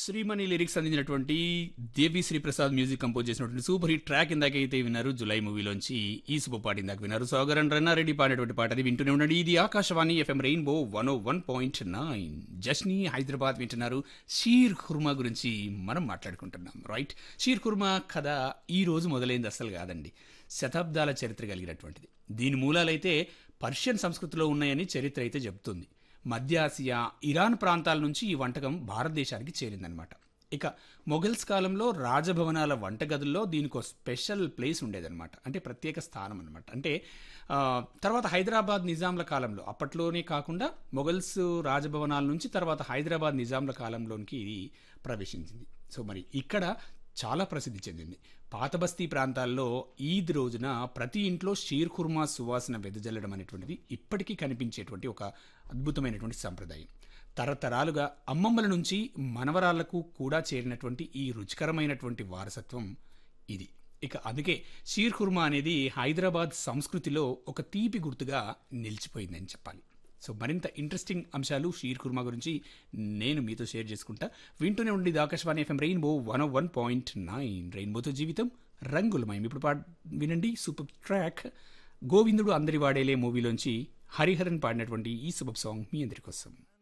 Shreemani lyrics అందించినటువంటి Devi Sriprasad music compose చేసినటువంటి super hit track ఇందాకైతే విన్నారు జులై మూవీలోంచి ఈ సూపర్ పాట ఇందాక విన్నారు సోగరన్ రన్నారెడ్డి పాడినటువంటి పాట అది వింటూనే ఉండండి ఇది Akashvani FM rainbow one O one point nine జస్ని హైదరాబాద్ వింటున్నారు షీర్ ఖుర్మా గురించి మనం మాట్లాడుకుంటున్నాం రైట్ షీర్ ఖుర్మా కథ ఈ రోజు మొదలైంది అసలు కాదండి శతాబ్దాల చరిత్ర కలిగినటువంటిది దీని మూలాలైతే పర్షియన్ సంస్కృతిలో ఉన్నాయని చరిత్ర అయితే చెబుతుంది మధ్య ఆసియా ఇరాన్ ప్రాంతాల నుంచి ఈ వంటకం భారతదేశానికి చేరిందనమాట ఇక మొఘల్స్ కాలంలో రాజభవనాల వంటగదుల్లో దీనికి ఒక స్పెషల్ ప్లేస్ ఉండేదన్నమాట అంటే ప్రత్యేక స్థానం అనమాట అంటే ఆ, తర్వాత హైదరాబాద్ నిజాంల కాలంలో అప్పట్లోనే కాకుండా మొఘల్స్ రాజభవనాల నుంచి తర్వాత హైదరాబాద్ నిజాంల కాలంలోనికి ఇది ప్రవేశించింది సో మరి ఇక్కడ చాలా ప్రసిద్ధి చెందింది పాత బస్తీ ప్రాంతాల్లో ఈద్ రోజున ప్రతి ఇంట్లో షీర్ ఖుర్మా సువాసన వెదజల్లడం అనేటువంటిది ఇప్పటికీ కనిపించేటువంటి ఒక అద్భుతమైనటువంటి సంప్రదాయం తరతరాలుగా అమ్మమ్మల నుంచి మనవరాళ్లకు కూడా చేరినటువంటి ఈ రుచికరమైనటువంటి వారసత్వం ఇది ఇక అందుకే షీర్ ఖుర్మా అనేది హైదరాబాద్ సంస్కృతిలో ఒక తీపి గుర్తుగా నిలిచిపోయిందని చెప్పాలి సో మరింత ఇంట్రెస్టింగ్ అంశాలు షీర్ కుర్మా గురించి నేను మీతో షేర్ చేసుకుంటా వింటూనే ఉండి Akashvani FM rainbow one one point nine రెయిన్బోతో జీవితం రంగులమయం ఇప్పుడు పాట వినండి సూపర్ ట్రాక్ గోవిందుడు అందరి వాడేలే మూవీలోంచి హరిహరన్ పాడినటువంటి ఈ సూపర్ సాంగ్ మీ అందరి కోసం